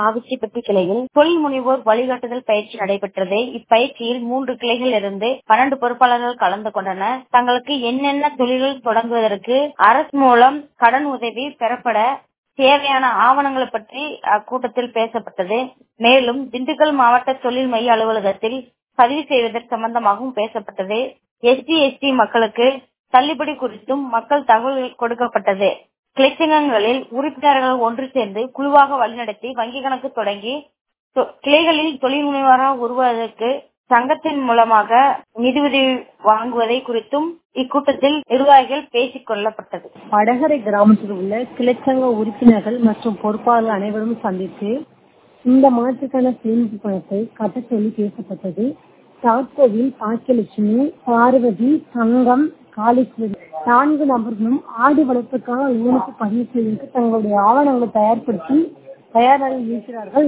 ஆவிச்சிப்பட்டி கிளையில் தொழில் முனைவோர் வழிகாட்டுதல் பயிற்சி நடைபெற்றது இப்பயிற்சியில் மூன்று கிளைகள் இருந்து பன்னெண்டு பொறுப்பாளர்கள் கலந்து கொண்டனர் தங்களுக்கு என்னென்ன தொழில்கள் தொடங்குவதற்கு அரசு மூலம் கடன் உதவி பெறப்பட தேவையான ஆவணங்களை பற்றி அக்கூட்டத்தில் பேசப்பட்டது மேலும் திண்டுக்கல் மாவட்ட தொழில் மைய அலுவலகத்தில் பதிவு செய்வதற்கு சம்பந்தமாகவும் பேசப்பட்டது எஸ்டி எஸ்டி மக்களுக்கு தள்ளுபடி குறித்தும் மக்கள் தகவல் கொடுக்கப்பட்டது கிளைச்சங்கங்களில் உறுப்பினர்கள் ஒன்று சேர்ந்து குழுவாக வழிநடத்தி வங்கி கணக்கு தொடங்கி கிளைகளில் தொழில் முனைவராக உருவாவதற்கு சங்கத்தின் மூலமாக நிதியுதவி வாங்குவதை குறித்தும் இக்கூட்டத்தில் நிர்வாகிகள் பேசிக் கொள்ளப்பட்டது வடகரை கிராமத்தில் உள்ள கிளைச்சங்க உறுப்பினர்கள் மற்றும் பொறுப்பாளர்கள் அனைவரும் சந்தித்து இந்த மாதத்துக்கான சேமிப்பு பணத்தை கட்ட சொல்லி பேசப்பட்டது சாக்கோவில் பாக்கியலட்சுமி பார்வதி சங்கம் காளீஸ்வரி நான்கு நபர்களும் ஆடு வளர்ப்புக்கான லோனுக்கு பதிவு செய்வதற்கு தங்களுடைய ஆவணங்களை தயார்படுத்தி தயாராக இருக்கிறார்கள்